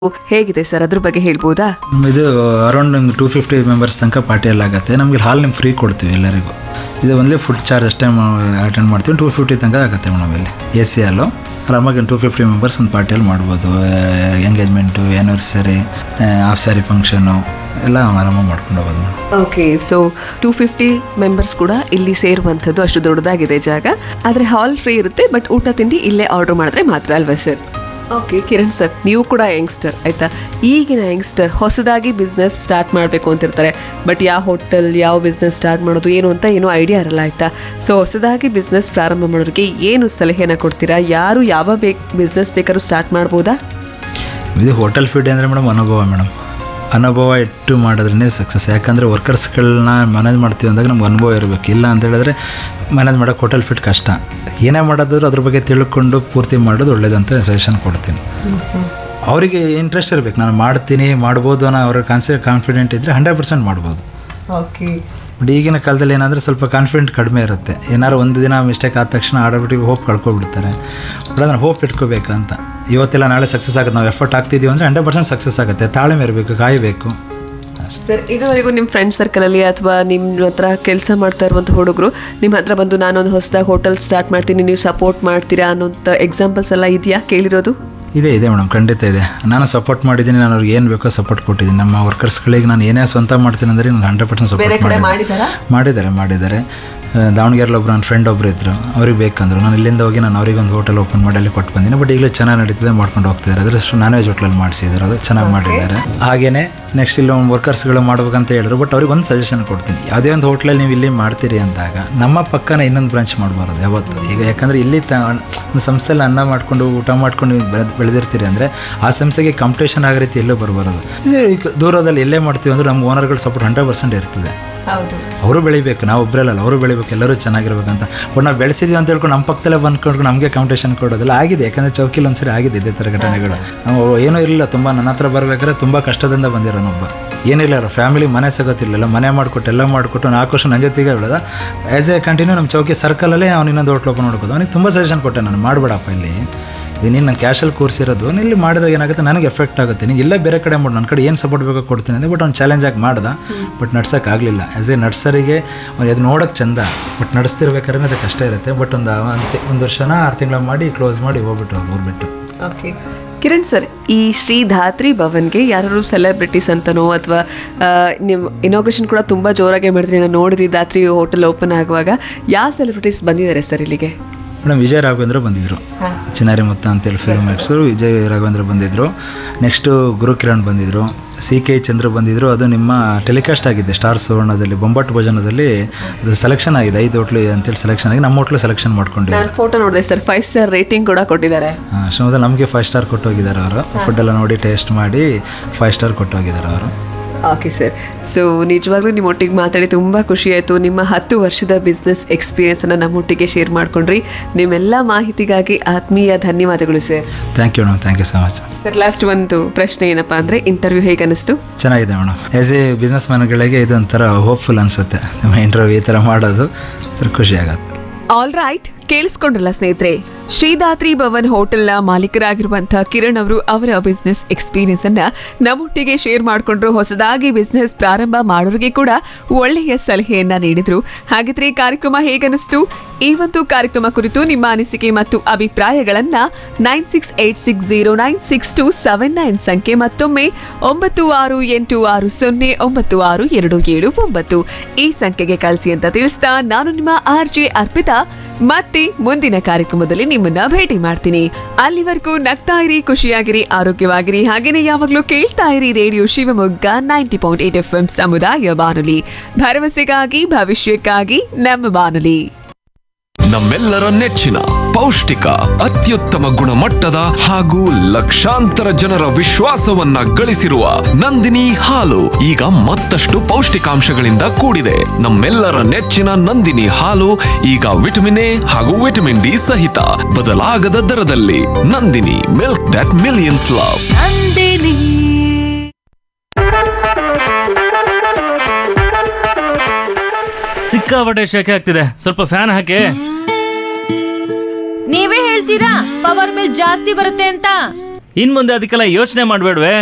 ಹೇಗಿದೆ ಸರ್ ಅದ್ರ ಬಗ್ಗೆ ಹೇಳ್ಬೋದಾ ಇದು ಅರೌಂಡ್ ನಿಮ್ಗೆ ಟೂ ಫಿಫ್ಟಿ ಮೆಂಬರ್ಸ್ ತನಕ ಪಾರ್ಟಿಯಲ್ಲಿ ಆಗುತ್ತೆ ನಮಗೆ ಹಾಲ್ ನಿಮ್ಗೆ ಫ್ರೀ ಕೊಡ್ತೀವಿ ಎಲ್ಲರಿಗೂ ಇದು ಒಂದೇ ಫುಡ್ ಚಾರ್ಜ್ ಅಷ್ಟೇ ಅಟೆಂಡ್ ಮಾಡ್ತೀವಿ ಟೂ ಫಿಫ್ಟಿ ತನಕ ಆಗುತ್ತೆ ಮೇಡಮ್ ಇಲ್ಲಿ ಎ ಸಿ ಹಾಲು ಆರಾಮಾಗಿ ಟೂ ಫಿಫ್ಟಿ ಮೆಂಬರ್ಸ್ ಒಂದು ಪಾರ್ಟಿಯಲ್ಲಿ ಮಾಡ್ಬೋದು engagement anniversary half sari function ಎಲ್ಲ ಆರಾಮಾಗಿ ಮಾಡ್ಕೊಂಡು ಹೋಗೋದು madam okay so two fifty members ಕೂಡ ಇಲ್ಲಿ ಸೇರುವಂಥದ್ದು ಅಷ್ಟು ದೊಡ್ಡದಾಗಿದೆ ಜಾಗ ಆದರೆ ಹಾಲ್ ಫ್ರೀ ಇರುತ್ತೆ ಬಟ್ ಊಟ ತಿಂಡಿ ಇಲ್ಲೇ ಆರ್ಡರ್ ಮಾಡಿದ್ರೆ ಮಾತ್ರ ಅಲ್ವಾ ಸರ್ ಓಕೆ ಕಿರಣ್ ಸರ್ ನೀವು ಕೂಡ ಯಂಗ್ಸ್ಟರ್ ಆಯ್ತಾ ಈಗಿನ ಯಂಗ್ಸ್ಟರ್ ಹೊಸದಾಗಿ ಬಿಸ್ನೆಸ್ ಸ್ಟಾರ್ಟ್ ಮಾಡಬೇಕು ಅಂತಿರ್ತಾರೆ ಬಟ್ ಯಾವ ಹೋಟೆಲ್ ಯಾವ ಬಿಸ್ನೆಸ್ ಸ್ಟಾರ್ಟ್ ಮಾಡೋದು ಏನು ಅಂತ ಏನೂ ಐಡಿಯಾ ಇರಲ್ಲ ಆಯ್ತಾ ಸೊ ಹೊಸದಾಗಿ ಬಿಸ್ನೆಸ್ ಪ್ರಾರಂಭ ಮಾಡೋರಿಗೆ ಏನು ಸಲಹೆನ ಕೊಡ್ತೀರಾ ಯಾರು ಯಾವ ಬೇಕು ಬಿಸ್ನೆಸ್ ಬೇಕಾದ್ರೂ ಸ್ಟಾರ್ಟ್ ಮಾಡ್ಬೋದಾ ಇದು ಹೋಟೆಲ್ ಫೀಡ್ ಅಂದರೆ ಮೇಡಮ್ ಅನುಭವ ಮೇಡಮ್ ಅನುಭವ ಇಟ್ಟು ಮಾಡಿದ್ರೇ ಸಕ್ಸಸ್ ಯಾಕಂದರೆ ವರ್ಕರ್ಸ್ಗಳನ್ನ ಮ್ಯಾನೇಜ್ ಮಾಡ್ತೀವಿ ಅಂದಾಗ ನಮ್ಗೆ ಅನುಭವ ಇರಬೇಕು ಇಲ್ಲ ಅಂತ ಹೇಳಿದ್ರೆ ಮ್ಯಾನೇಜ್ ಮಾಡೋಕ್ಕೆ ಹೋಟೆಲ್ ಫೀಡ್ ಕಷ್ಟ ಏನೇ ಮಾಡೋದಾದ್ರೂ ಅದ್ರ ಬಗ್ಗೆ ತಿಳ್ಕೊಂಡು ಪೂರ್ತಿ ಮಾಡೋದು ಒಳ್ಳೇದಂತ ಸಜೆಷನ್ ಕೊಡ್ತೀನಿ ಅವರಿಗೆ ಇಂಟ್ರೆಸ್ಟ್ ಇರಬೇಕು ನಾನು ಮಾಡ್ತೀನಿ ಮಾಡ್ಬೋದು ಅನ್ನೋ ಅವ್ರ ಕಾನ್ಸೆ ಕಾನ್ಫಿಡೆಂಟ್ ಇದ್ದರೆ ಹಂಡ್ರೆಡ್ ಪರ್ಸೆಂಟ್ ಮಾಡ್ಬೋದು ಓಕೆ ಬಟ್ ಈಗಿನ ಕಾಲದಲ್ಲಿ ಏನಾದರೂ ಸ್ವಲ್ಪ ಕಾನ್ಫಿಡೆಂಟ್ ಕಡಿಮೆ ಇರುತ್ತೆ ಏನಾದ್ರು ಒಂದು ದಿನ ಮಿಸ್ಟೇಕ್ ಆದ ತಕ್ಷಣ ಆಡೋಬಿಟ್ಟಿಗೆ ಹೋಪ್ ಕಳ್ಕೊಬಿಡ್ತಾರೆ ಬಟ್ ಅದನ್ನು ಹೋಪ್ ಇಟ್ಕೋಬೇಕಂತ ಇವತ್ತೆಲ್ಲ ನಾಳೆ ಸಕ್ಸಸ್ ಆಗುತ್ತೆ ನಾವು ಎಫರ್ಟ್ ಆಗ್ತಿದ್ದೀವಿ ಅಂದರೆ ಹಂಡ್ರೆಡ್ ಪರ್ಸೆಂಟ್ ಸಕ್ಸಸ್ ಆಗುತ್ತೆ ತಾಳ್ಮೆ ಇರಬೇಕು ಕಾಯಬೇಕು ಸರ್ ಇದುವರೆಗೂ ನಿಮ್ಮ ಫ್ರೆಂಡ್ ಸರ್ಕಲಲ್ಲಿ ಅಥವಾ ನಿಮ್ಮ ಹತ್ರ ಕೆಲಸ ಮಾಡ್ತಾ ಇರುವಂಥ ಹುಡುಗರು ನಿಮ್ಮ ಹತ್ರ ಬಂದು ನಾನೊಂದು ಹೊಸದಾಗಿ ಹೋಟೆಲ್ ಸ್ಟಾರ್ಟ್ ಮಾಡ್ತೀನಿ ನೀವು ಸಪೋರ್ಟ್ ಮಾಡ್ತೀರಾ ಅನ್ನೋಂಥ ಎಕ್ಸಾಂಪಲ್ಸ್ ಎಲ್ಲ ಇದೆಯಾ ಕೇಳಿರೋದು ಇದೆ ಇದೆ ಮೇಡಮ್ ಖಂಡಿತ ಇದೆ ನಾನು ಸಪೋರ್ಟ್ ಮಾಡಿದ್ದೀನಿ ನಾನು ಅವ್ರಿಗೆ ಏನು ಬೇಕೋ ಸಪೋರ್ಟ್ ಕೊಟ್ಟಿದ್ದೀನಿ ನಮ್ಮ ವರ್ಕರ್ಸ್ಗಳಿಗೆ ನಾನು ಏನೇ ಸ್ವಂತ ಮಾಡ್ತೀನಿ ಅಂದರೆ ನಾನು ಹಂಡ್ರೆಡ್ ಪರ್ಸೆಂಟ್ ಬೇರೆ ಸಪೋರ್ಟ್ ಕಡೆ ಮಾಡಿದ್ದೀನಿ ಮಾಡಿದಾರಾ ಮಾಡಿದ್ದಾರೆ ಮಾಡಿದ್ದಾರೆ ಆ, ದಾವಣಗೆರೆಲಿ ಒಬ್ರು ನನ್ನ ಫ್ರೆಂಡ್ ಒಬ್ರು ಇದ್ದರು ಅವ್ರಿಗೆ ಬೇಕಂದ್ರು ನಾನು ಇಲ್ಲಿಂದ ಹೋಗಿ ನಾನು ಅವ್ರಿಗೆ ಒಂದು ಹೋಟೆಲ್ ಓಪನ್ ಮಾಡಿ ಅಲ್ಲಿ ಕೊಟ್ಟು ಬಂದಿನಿ ಬಟ್ ಈಗಲೂ ಚೆನ್ನಾಗಿ ನಡೀತಿದೆ ಮಾಡ್ಕೊಂಡು ಹೋಗ್ತಿದ್ದಾರೆ ಅದರಷ್ಟು ನಾನ್ ವೆಜ್ ಹೋಟ್ಲಲ್ಲಿ ಮಾಡಿಸಿದ್ರು ಅದು ಚೆನ್ನಾಗಿ ಮಾಡಿದ್ದಾರೆ ಹಾಗೆಯೇ ನೆಕ್ಸ್ಟ್ ಇಲ್ಲಿ ವರ್ಕರ್ಸ್ಗಳು ಮಾಡ್ಬೇಕಂತ ಹೇಳಿದ್ರು ಬಟ್ ಅವ್ರಿಗೆ ಒಂದು ಸಜೆಷನ್ ಕೊಡ್ತೀನಿ ಯಾವುದೇ ಒಂದು ಹೋಟ್ಲಲ್ಲಿ ನೀವು ಇಲ್ಲಿ ಮಾಡ್ತೀರಿ ಅಂದಾಗ ನಮ್ಮ ಪಕ್ಕನ ಇನ್ನೊಂದು ಬ್ರಾಂಚ್ ಮಾಡಬಾರ್ದು ಯಾವತ್ತು ಈಗ ಯಾಕಂದರೆ ಇಲ್ಲಿ ತ ಒಂದು ಸಂಸ್ಥೆಯಲ್ಲಿ ಅನ್ನ ಮಾಡ್ಕೊಂಡು ಊಟ ಮಾಡ್ಕೊಂಡು ನೀವು ಬೆಳೆದ್- ಬೆಳೆದಿರ್ತೀರಿ ಅಂದರೆ ಆ ಸಂಸ್ಥೆಗೆ ಕಾಂಪಿಟೇಷನ್ ಆಗೋ ರೀತಿ ಎಲ್ಲೂ ಬರಬಾರದು ಇದು ಈಗ ದೂರದಲ್ಲಿ ಎಲ್ಲೇ ಮಾಡ್ತೀವಿ ಅಂದ್ರೆ ನಮ್ಮ ಓನರ್ಗಳ ಸಪೋರ್ಟ್ ಹಂಡ್ರೆಡ್ ಪರ್ಸೆಂಟ್ ಇರ್ತದೆ ಹೌದು ಅವರು ಬೆಳಿಬೇಕು ನಾವು ಒಬ್ಬರಲ್ಲ ಅವರು ಬೆಳಿಬೇಕು ಎಲ್ಲರೂ ಚೆನ್ನಾಗಿರ್ಬೇಕಂತ ಬಟ್ ನಾವು ಬೆಳೆಸಿದ್ವಿ ಅಂತ ಹೇಳ್ಕೊಂಡು ನಮ್ಮ ಪಕ್ಕದಲ್ಲೇ ಬಂದ್ಕೊಂಡು ನಮಗೆ ಕಾಂಪಿಟೇಷನ್ ಕೊಡೋದಿಲ್ಲ ಆಗಿದೆ ಯಾಕಂದರೆ ಚೌಕಿಲಿ ಒಂದ್ಸರಿ ಆಗಿದೆ ಇದೇ ಥರ ಘಟನೆಗಳು ನಾವು ಏನೂ ಇರಲಿಲ್ಲ ತುಂಬ ನನ್ನ ಹತ್ರ ಬರ್ಬೇಕಾದ್ರೆ ತುಂಬ ಕಷ್ಟದಿಂದ ಬಂದಿರೋನೊಬ್ಬ ಏನಿಲ್ಲ ಅವ್ರ ಫ್ಯಾಮಿಲಿ ಮನೆ ಸಿಗೋತಿರ್ಲಿಲ್ಲ ಮನೆ ಮಾಡಿಕೊಟ್ಟು ಎಲ್ಲ ಮಾಡಿಕೊಟ್ಟು ನಾಲ್ಕು ವರ್ಷ ನನ್ನ ಜೊತೆಗೆ ಬೆಳೆದ ಆ್ಯಸ್ ಎ ಕಂಟಿನ್ಯೂ ನಮ್ಮ ಚೌಕಿ ಸರ್ಕಲಲ್ಲೇ ಅವ್ನು ಇನ್ನೊಂದು ಹೋಟ್ಲ್ ಓಪನ್ ಮಾಡ್ಬೋದು ಅವನಿಗೆ ತುಂಬ ಸಜೆಷನ್ ಕೊಟ್ಟೆ ನಾನು ಮಾಡಬೇಡಪ್ಪ ಇಲ್ಲಿ ಇದು ನೀನು ನಾನು ಕ್ಯಾಶಲ್ಲಿ ಕೂರಿಸಿರೋದು ನೀನು ಇಲ್ಲಿ ಮಾಡಿದಾಗ ಏನಾಗುತ್ತೆ ನನಗೆ ಎಫೆಕ್ಟ್ ಆಗುತ್ತೆ ನೀನು ಇಲ್ಲ ಬೇರೆ ಕಡೆ ಮಾಡು ನನ್ನ ಕಡೆ ಏನು ಸಪೋರ್ಟ್ ಬೇಕೋ ಕೊಡ್ತೀನಿ ಅಂದರೆ ಬಟ್ ಅವ್ನು ಚಾಲೆಂಜ್ ಆಗಿ ಮಾಡ್ದ ಬಟ್ ನಡ್ಸೋಕ್ಕಾಗಲಿಲ್ಲ ಆ್ಯಸ್ ಎ ನರ್ಸರಿಗೆ ಅದು ನೋಡೋಕ್ಕೆ ಚಂದ ಬಟ್ ನಡೆಸ್ತಿರ್ಬೇಕಾದ್ರೆ ಅದು ಕಷ್ಟ ಇರುತ್ತೆ ಬಟ್ ಒಂದು ಒಂದು ವರ್ಷನ ಆರು ತಿಂಗಳ ಮಾಡಿ ಕ್ಲೋಸ್ ಮಾಡಿ ಹೋಗ್ಬಿಟ್ರು ಊರು ಬಿಟ್ಟು ಓಕೆ ಕಿರಣ್ ಸರ್ ಈ ಶ್ರೀ ಧಾತ್ರಿ ಭವನ್ಗೆ ಯಾರು ಸೆಲೆಬ್ರಿಟೀಸ್ ಅಂತನೋ ಅಥವಾ ನಿಮ್ಮ ಇನಾಗ್ರೇಷನ್ ಕೂಡ ತುಂಬ ಜೋರಾಗಿ ಮಾಡಿದ್ರಿ ನಾನು ನೋಡಿದ್ವಿ ಧಾತ್ರಿ ಹೋಟೆಲ್ ಓಪನ್ ಆಗುವಾಗ ಯಾವ ಸೆಲೆಬ್ರಿಟೀಸ್ ಬಂದಿದ್ದಾರೆ ಸರ್ ಇಲ್ಲಿಗೆ ಮೇಡಮ್ ವಿಜಯ ರಾಘವೇಂದ್ರ ಬಂದಿದ್ದರು ಚಿನ್ನಾರಿ ಮುತ್ತ ಅಂತೇಳಿ ಫಿಲ್ಮ್ ಆ್ಯಕ್ಟ್ರು ವಿಜಯ್ ರಾಘವೇಂದ್ರ ಬಂದಿದ್ದರು ನೆಕ್ಸ್ಟು ಗುರು ಕಿರಣ್ ಬಂದಿದ್ದರು ಸಿ ಕೆ ಚಂದ್ರ ಬಂದಿದ್ದರು ಅದು ನಿಮ್ಮ ಟೆಲಿಕಾಸ್ಟ್ ಆಗಿದೆ ಸ್ಟಾರ್ ಸುವರ್ಣದಲ್ಲಿ ಬೊಂಬಾಟ್ ಭೋಜನದಲ್ಲಿ ಅದು ಸೆಲೆಕ್ಷನ್ ಆಗಿದೆ ಐದು ಹೋಟ್ಲು ಅಂತೇಳಿ ಸೆಲೆಕ್ಷನ್ ಆಗಿ ನಮ್ಮ ಹೋಟ್ಲು ಸೆಲೆಕ್ಷನ್ ಮಾಡ್ಕೊಂಡಿದ್ದಾರೆ ನಾನು ಫೋಟೋ ನೋಡಿದೆ ಸರ್ ಫೈವ್ ಸ್ಟಾರ್ ರೇಟಿಂಗ್ ಕೂಡ ಕೊಟ್ಟಿದ್ದಾರೆ ಶ್ರಮದಲ್ಲಿ ನಮಗೆ ಫೈವ್ ಸ್ಟಾರ್ ಕೊಟ್ಟು ಹೋಗಿದ್ದಾರೆ ಅವರು ಫುಡ್ ಎಲ್ಲ ನೋಡಿ ಟೇಸ್ಟ್ ಮಾಡಿ ಫೈವ್ ಸ್ಟಾರ್ ಕೊಟ್ಟು ಹೋಗಿದ್ದಾರೆ ಅವರು ಓಕೆ ಸರ್ ಸೊ ನಿಜವಾಗ್ಲೂ ನಿಮ್ಮ ಒಟ್ಟಿಗೆ ಮಾತಾಡಿ ತುಂಬ ಖುಷಿ ಆಯಿತು ನಿಮ್ಮ ಹತ್ತು ವರ್ಷದ ಬಿಸ್ನೆಸ್ ಎಕ್ಸ್ಪೀರಿಯನ್ಸನ್ನು ನಮ್ಮೊಟ್ಟಿಗೆ ಶೇರ್ ಮಾಡ್ಕೊಂಡ್ರಿ ನಿಮ್ಮೆಲ್ಲ ಮಾಹಿತಿಗಾಗಿ ಆತ್ಮೀಯ ಧನ್ಯವಾದಗಳು sir thank you madam thank you so much sir last ಒಂದು ಪ್ರಶ್ನೆ ಏನಪ್ಪಾ ಅಂದರೆ ಇಂಟರ್ವ್ಯೂ ಹೇಗೆ ಅನಿಸ್ತು ಚೆನ್ನಾಗಿದೆ ಮೇಡಮ್ ಆ್ಯಸ್ ಎ ಬಿಸ್ನೆಸ್ ಮ್ಯಾನ್ಗಳಿಗೆ ಇದೊಂಥರ ಹೋಪ್ಫುಲ್ ಅನಿಸುತ್ತೆ ನಿಮ್ಮ ಇಂಟರ್ವ್ಯೂ ಈ ಥರ ಮಾಡೋದು ಒಂಥರ ಖುಷಿ ಆಗತ್ತೆ ಆಲ್ ರೈಟ್ ಕೇಳಿಸ್ಕೊಂಡ್ರಲ್ಲ ಸ್ನೇಹಿತರೆ ಶ್ರೀದಾತ್ರಿ ಭವನ್ ಹೋಟೆಲ್ನ ಮಾಲೀಕರಾಗಿರುವಂತಹ ಕಿರಣ್ ಅವರು ಅವರ ಬಿಸ್ನೆಸ್ ಎಕ್ಸ್ಪೀರಿಯನ್ಸ್ ಅನ್ನ ನಮ್ಮೊಟ್ಟಿಗೆ ಶೇರ್ ಮಾಡಿಕೊಂಡ್ರು ಹೊಸದಾಗಿ ಬಿಸ್ನೆಸ್ ಪ್ರಾರಂಭ ಮಾಡೋರಿಗೆ ಕೂಡ ಒಳ್ಳೆಯ ಸಲಹೆಯನ್ನ ನೀಡಿದ್ರು ಹಾಗಿದ್ರೆ ಈ ಕಾರ್ಯಕ್ರಮ ಹೇಗನಿಸ್ತು ಈ ಒಂದು ಕಾರ್ಯಕ್ರಮ ಕುರಿತು ನಿಮ್ಮ ಅನಿಸಿಕೆ ಮತ್ತು ಅಭಿಪ್ರಾಯಗಳನ್ನ nine six eight six zero nine six two seven nine ಸಂಖ್ಯೆ ಮತ್ತೊಮ್ಮೆ ಒಂಬತ್ತು ಆರು ಎಂಟು ಆರು ಸೊನ್ನೆ ಒಂಬತ್ತು ಆರು ಎರಡು ಏಳು ಒಂಬತ್ತು ಈ ಸಂಖ್ಯೆಗೆ ಕಳಿಸಿ ಅಂತ ತಿಳಿಸ್ತಾ ನಾನು ನಿಮ್ಮ ಆರ್ ಜೆ ಅರ್ಪಿತಾ ಮತ್ತೆ ಮುಂದಿನ ಕಾರ್ಯಕ್ರಮದಲ್ಲಿ ನಿಮ್ಮನ್ನ ಭೇಟಿ ಮಾಡ್ತೀನಿ ಅಲ್ಲಿವರೆಗೂ ನಗ್ತಾ ಇರಿ ಖುಷಿಯಾಗಿರಿ ಆರೋಗ್ಯವಾಗಿರಿ ಹಾಗೇನೆ ಯಾವಾಗ್ಲೂ ಕೇಳ್ತಾ ಇರಿ radio Shivamogga ninety point eight F M ಸಮುದಾಯ ಬಾನುಲಿ ಭರವಸೆಗಾಗಿ ಭವಿಷ್ಯಕ್ಕಾಗಿ ನಮ್ಮ ಬಾನುಲಿ ನಮ್ಮೆಲ್ಲರ ನೆಚ್ಚಿನ ಪೌಷ್ಟಿಕ ಅತ್ಯುತ್ತಮ ಗುಣಮಟ್ಟದ ಹಾಗೂ ಲಕ್ಷಾಂತರ ಜನರ ವಿಶ್ವಾಸವನ್ನ ಗಳಿಸಿರುವ ನಂದಿನಿ ಹಾಲು ಈಗ ಮತ್ತಷ್ಟು ಪೌಷ್ಟಿಕಾಂಶಗಳಿಂದ ಕೂಡಿದೆ ನಮ್ಮೆಲ್ಲರ ನೆಚ್ಚಿನ ನಂದಿನಿ ಹಾಲು ಈಗ ವಿಟಮಿನ್ ಎ ಹಾಗೂ ವಿಟಮಿನ್ ಡಿ ಸಹಿತ ಬದಲಾಗದ ದರದಲ್ಲಿ Nandini milk that millions love ಸಿಕ್ಕಾಪಟ್ಟೆ ಶೆಕೆ ಆಗ್ತಿದೆ ಸ್ವಲ್ಪ ಫ್ಯಾನ್ ಹಾಕಿ ನೀವೇ ಹೇಳ್ತೀರಾ ಪವರ್ ಬಿಲ್ ಜಾಸ್ತಿ ಬರುತ್ತೆ ಅಂತ ಇನ್ ಮುಂದೆ ಅದಕ್ಕೆಲ್ಲ ಯೋಚನೆ ಮಾಡ್ಬೇಡ್ವೆ